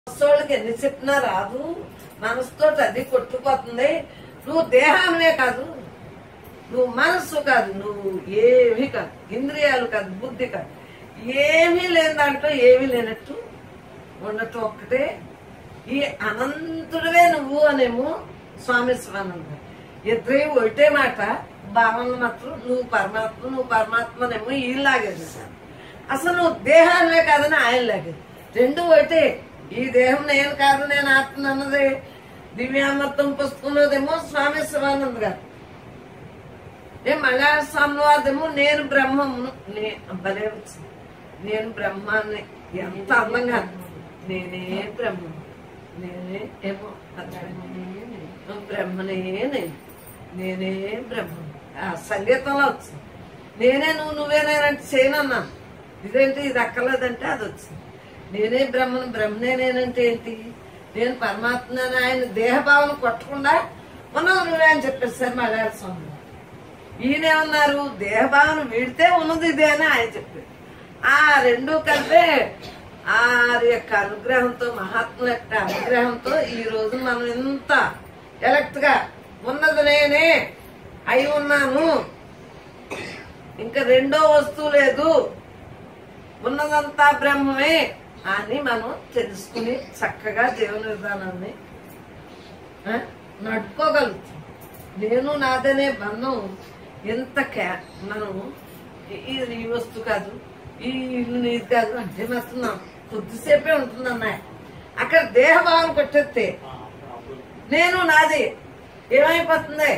మనసోళ్ళకి ఎన్ని చెప్పినా రాదు మనసుతో అది కొట్టుకుపోతుంది నువ్వు దేహానివే కాదు నువ్వు మనస్సు కాదు నువ్వు ఏమీ కాదు ఇంద్రియాలు కాదు బుద్ధి కాదు ఏమీ లేని దాంట్లో ఏమీ లేనట్టు ఉండటం ఒక్కటే ఈ అనంతుడివే నువ్వు అనేమో స్వామి శివానంద ఇద్దరే ఒకటే మాట భావనలు మాత్రం నువ్వు పరమాత్మ నువ్వు పరమాత్మనేమో ఈలాగేది అసలు నువ్వు దేహానివే కాదని ఆయన లాగేది రెండు ఒకటే ఈ దేహం నేను కాదు నేను ఆత్మ అన్నది దివ్యామృతం పుస్తకంలోదేమో స్వామి శివానంద్ గారు నేను మలయాళ స్వామి వారిదేమో నేను బ్రహ్మమును నే భలే వచ్చింది నేను బ్రహ్మాన్ని ఎంత అందంగా నేనే బ్రహ్మం నేనే ఏమో అర్థం. బ్రహ్మనే నేను నేనే బ్రహ్మం ఆ సంగీతంలో వచ్చింది నేనే నువ్వు నువ్వేనేనంటే చేయనన్నాను ఇదేంటి ఇది అక్కర్లేదంటే అది వచ్చింది నేనే బ్రహ్మను బ్రహ్మనే నేనంటే ఏంటి నేను పరమాత్మని ఆయన దేహభావన కొట్టకుండా ఉన్నది నువ్వే అని చెప్పేసారు మలయాళ స్వామి ఈయనేమన్నారు దేహభావన వీడితే ఉన్నది ఇదే అని ఆయన చెప్పారు ఆ రెండు కలిపే ఆరి యొక్క అనుగ్రహంతో మహాత్ముల యొక్క అనుగ్రహంతో ఈ రోజు మనం ఇంత ఎలక్ట్ గా ఉన్నది నేనే అయి ఉన్నాను ఇంకా రెండో వస్తువు లేదు ఉన్నదంతా బ్రహ్మమే అని మనం తెలుసుకుని చక్కగా జీవన విధానాన్ని ఆ, నడుపుకోగలుగుతాం నేను నాదనే బంధం ఎంత క్యా మనం ఈ- ఇది ఈ వస్తువు కాదు ఈ ఇల్లు నీది కాదు అంటే మాత్రం కొద్దిసేపే ఉంటుంది అన్నయ్య అక్కడ దేహభావం కొట్టేస్తే నేను నాది ఏమైపోతుంది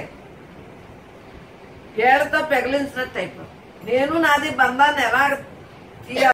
ఏడతో పెగిలించినట్టు అయిపోతుంది నేను నాది బంధాన్ని ఎలా తీయాలి